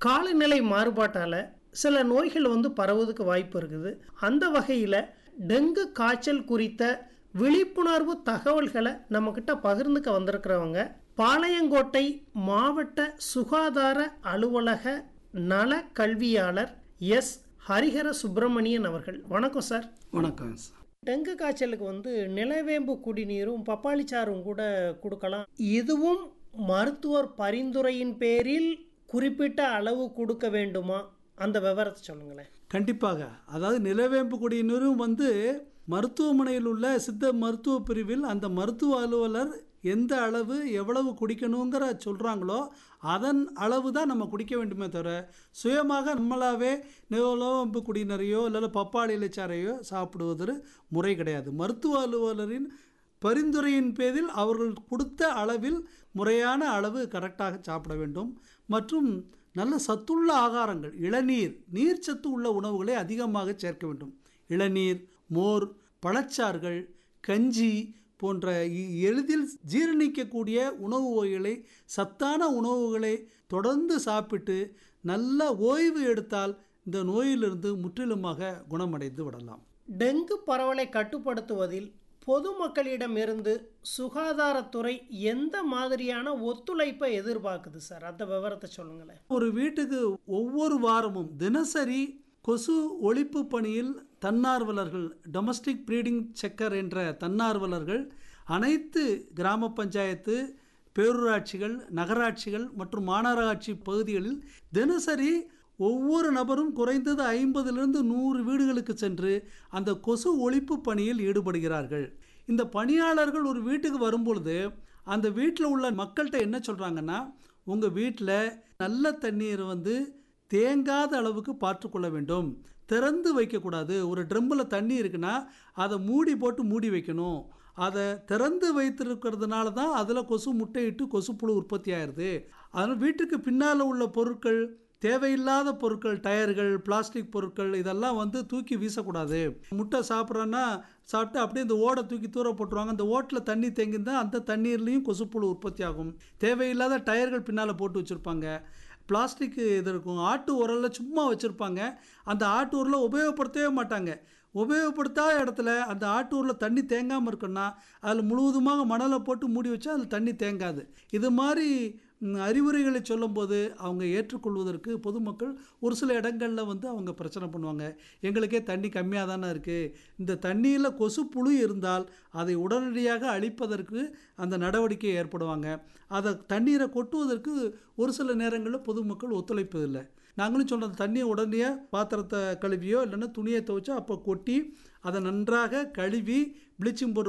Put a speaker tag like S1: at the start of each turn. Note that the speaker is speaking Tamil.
S1: காலநிலை மாறுபாட்டால் சில நோய்கள் வந்து பரவுவதுக்கு வாய்ப்பு இருக்குது அந்த வகையில் டெங்கு காய்ச்சல் குறித்த விழிப்புணர்வு தகவல்களை நம்மக்கிட்ட பகிர்ந்துக்க வந்திருக்கிறவங்க பாளையங்கோட்டை மாவட்ட சுகாதார அலுவலக நல கல்வியாளர் எஸ் ஹரிஹர சுப்பிரமணியன் அவர்கள் வணக்கம் சார்
S2: வணக்கம் சார்
S1: டெங்கு காய்ச்சலுக்கு வந்து நிலவேம்பு குடிநீரும் பப்பாளி சாறும் கூட கொடுக்கலாம் இதுவும் மருத்துவர் பரிந்துரையின் பேரில் குறிப்பிட்ட அளவு கொடுக்க வேண்டுமா அந்த விவரத்தை சொல்லுங்களேன்
S2: கண்டிப்பாக அதாவது நிலவேம்பு குடிநீரும் வந்து மருத்துவமனையில் உள்ள சித்த மருத்துவ பிரிவில் அந்த மருத்துவ அலுவலர் எந்த அளவு எவ்வளவு குடிக்கணுங்கிற சொல்கிறாங்களோ அதன் அளவு தான் நம்ம குடிக்க வேண்டுமே தவிர சுயமாக நம்மளாவே நிலவேம்பு குடிநீரையோ இல்லை பப்பாளி இலைச்சாரையோ சாப்பிடுவது முறை கிடையாது மருத்துவ அலுவலரின் பரிந்துரையின் பேரில் அவர்கள் கொடுத்த அளவில் முறையான அளவு கரெக்டாக சாப்பிட வேண்டும் மற்றும் நல்ல சத்துள்ள ஆகாரங்கள் இளநீர் நீர்ச்சத்து உள்ள உணவுகளை அதிகமாக சேர்க்க வேண்டும் இளநீர் மோர் பழச்சாறுகள் கஞ்சி போன்ற இ- எளிதில் ஜீரணிக்கக்கூடிய உணவு வகைகளை சத்தான உணவுகளை தொடர்ந்து சாப்பிட்டு நல்ல ஓய்வு எடுத்தால் இந்த நோயிலிருந்து முற்றிலுமாக குணமடைந்து விடலாம்
S1: டெங்கு பரவலை கட்டுப்படுத்துவதில் பொதுமக்களிடமிருந்து சுகாதாரத்துறை எந்த மாதிரியான ஒத்துழைப்பை எதிர்பார்க்குது சார் அந்த விவரத்தை சொல்லுங்களேன்
S2: ஒரு வீட்டுக்கு ஒவ்வொரு வாரமும் தினசரி கொசு ஒழிப்பு பணியில் தன்னார்வலர்கள் டொமஸ்டிக் ப்ரீடிங் செக்கர் என்ற தன்னார்வலர்கள் அனைத்து கிராம பஞ்சாயத்து பேரூராட்சிகள் நகராட்சிகள் மற்றும் மாநகராட்சி பகுதிகளில் தினசரி ஒவ்வொரு நபரும் குறைந்தது ஐம்பதிலிருந்து நூறு வீடுகளுக்கு சென்று அந்த கொசு ஒழிப்பு பணியில் ஈடுபடுகிறார்கள் இந்த பணியாளர்கள் ஒரு வீட்டுக்கு வரும்பொழுது அந்த வீட்டில் உள்ள மக்கள்கிட்ட என்ன சொல்கிறாங்கன்னா உங்கள் வீட்டில் நல்ல தண்ணீர் வந்து தேங்காத அளவுக்கு பார்த்துக்கொள்ள வேண்டும் திறந்து வைக்கக்கூடாது ஒரு ட்ரம்மில் தண்ணி இருக்குன்னா அதை மூடி போட்டு மூடி வைக்கணும் அதை திறந்து வைத்திருக்கிறதுனால தான் அதில் கொசு முட்டையிட்டு கொசுப்புழு உற்பத்தி ஆயிடுது அதனால் வீட்டுக்கு பின்னால் உள்ள பொருட்கள் தேவையில்லாத பொருட்கள் டயர்கள் பிளாஸ்டிக் பொருட்கள் இதெல்லாம் வந்து தூக்கி வீசக்கூடாது முட்டை சாப்பிட்றோன்னா சாப்பிட்டு அப்படியே இந்த ஓடை தூக்கி தூர போட்டுருவாங்க அந்த ஓட்டில் தண்ணி தேங்கியிருந்தால் அந்த தண்ணீர்லேயும் கொசுப்புழு உற்பத்தி ஆகும் தேவையில்லாத டயர்கள் பின்னால் போட்டு வச்சுருப்பாங்க பிளாஸ்டிக் இது இருக்கும் ஆட்டு உரலில் சும்மா வச்சுருப்பாங்க அந்த ஆட்டு உரலை உபயோகப்படுத்தவே மாட்டாங்க உபயோகப்படுத்தாத இடத்துல அந்த ஆட்டு உரலில் தண்ணி தேங்காமல் இருக்குன்னா அதில் முழுவதுமாக மணலை போட்டு மூடி வச்சா அதில் தண்ணி தேங்காது இது மாதிரி ம், அறிவுரைகளை சொல்லும்போது அவங்க ஏற்றுக்கொள்வதற்கு பொதுமக்கள் ஒரு சில இடங்களில் வந்து அவங்க பிரச்சனை பண்ணுவாங்க எங்களுக்கே தண்ணி கம்மியாக தானே இருக்குது இந்த தண்ணியில் கொசு புழு இருந்தால் அதை உடனடியாக அழிப்பதற்கு அந்த நடவடிக்கை ஏற்படுவாங்க அதை தண்ணீரை கொட்டுவதற்கு ஒரு சில நேரங்களில் பொதுமக்கள் ஒத்துழைப்பதில்லை நாங்களும் சொல்கிற தண்ணியை உடனே பாத்திரத்தை கழுவியோ இல்லைன்னா துணியை துவைச்சோ அப்போ கொட்டி அதை நன்றாக கழுவி ப்ளீச்சிங் பவுடர்